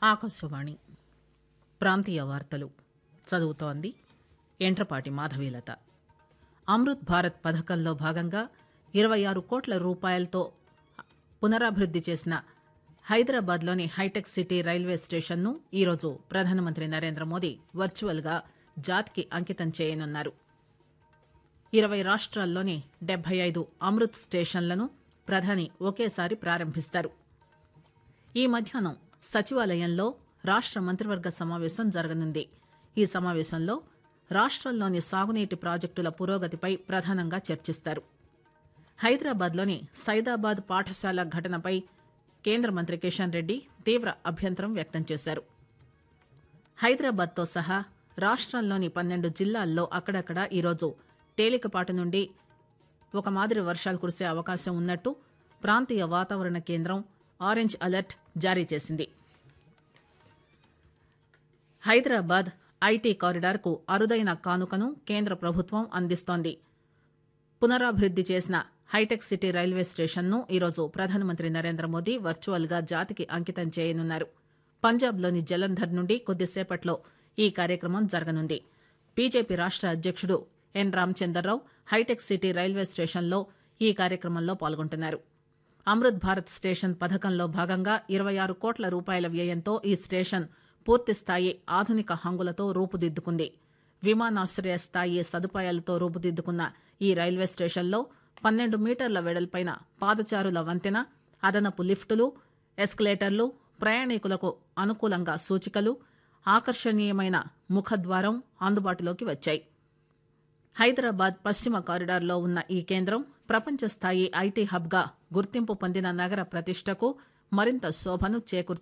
ఆకాశవాణి ప్రాంతీయ వార్తలు చదువుతోంది ఎంట్రపాటి మాధవీలత అమృత్ భారత్ పథకంలో భాగంగా ఇరవై ఆరు కోట్ల రూపాయలతో పునరాభివృద్ది చేసిన హైదరాబాద్లోని హైటెక్ సిటీ రైల్వే స్టేషన్ను ఈరోజు ప్రధానమంత్రి నరేంద్ర మోదీ వర్చువల్గా జాతికి అంకితం చేయనున్నారు ఇరవై రాష్ట్రాల్లోని డెబ్బై ఐదు అమృత్ స్టేషన్లను ప్రధాని ఒకేసారి ప్రారంభిస్తారు ఈ మధ్యాహ్నం సచివాలయంలో రాష్ట్ర మంత్రివర్గ సమావేశం జరగనుంది ఈ సమావేశంలో రాష్ట్రంలోని సాగునీటి ప్రాజెక్టుల పురోగతిపై ప్రధానంగా చర్చిస్తారు హైదరాబాద్లోని సైదాబాద్ పాఠశాల ఘటనపై కేంద్ర మంత్రి కిషన్ రెడ్డి తీవ్ర అభ్యంతరం వ్యక్తం చేశారు హైదరాబాద్తో సహా రాష్ట్రంలోని పన్నెండు జిల్లాల్లో అక్కడక్కడ ఈరోజు తేలికపాటి నుండి ఒక మాదిరి వర్షాలు కురిసే అవకాశం ఉన్నట్టు ప్రాంతీయ వాతావరణ కేంద్రం ఆరెంజ్ అలర్ట్ జారీ చేసింది హైదరాబాద్ ఐటీ కారిడార్కు అరుదైన కానుకను కేంద్ర ప్రభుత్వం అందిస్తోంది పునరాభివృద్ది చేసిన హైటెక్ సిటీ రైల్వే స్టేషన్ను ఈరోజు ప్రధానమంత్రి నరేంద్ర మోదీ వర్చువల్గా జాతికి అంకితం చేయనున్నారు పంజాబ్లోని జలంధర్ నుండి కొద్దిసేపట్లో ఈ కార్యక్రమం జరగనుంది బీజేపీ రాష్ట్ర అధ్యక్షుడు N Ramachander Rao Hitech City railway స్టేషన్లో ఈ కార్యక్రమంలో పాల్గొంటున్నారు అమృత్ భారత్ స్టేషన్ పథకంలో భాగంగా ఇరవై ఆరు కోట్ల రూపాయల వ్యయంతో ఈ స్టేషన్ పూర్తిస్థాయి ఆధునిక హంగులతో రూపుదిద్దుకుంది విమానాశ్రయ స్థాయి సదుపాయాలతో రూపుదిద్దుకున్న ఈ రైల్వే స్టేషన్లో పన్నెండు మీటర్ల వెడల్పైన పాదచారుల వంతెన అదనపు లిఫ్టులు ఎస్కలేటర్లు ప్రయాణికులకు అనుకూలంగా సూచికలు ఆకర్షణీయమైన ముఖద్వారం అందుబాటులోకి వచ్చాయి హైదరాబాద్ పశ్చిమ కారిడార్లో ఉన్న ఈ కేంద్రం ప్రపంచ స్థాయి ఐటీ హబ్గా గుర్తింపు పొందిన నగర ప్రతిష్టకు మరింత శోభను చేకూర్చ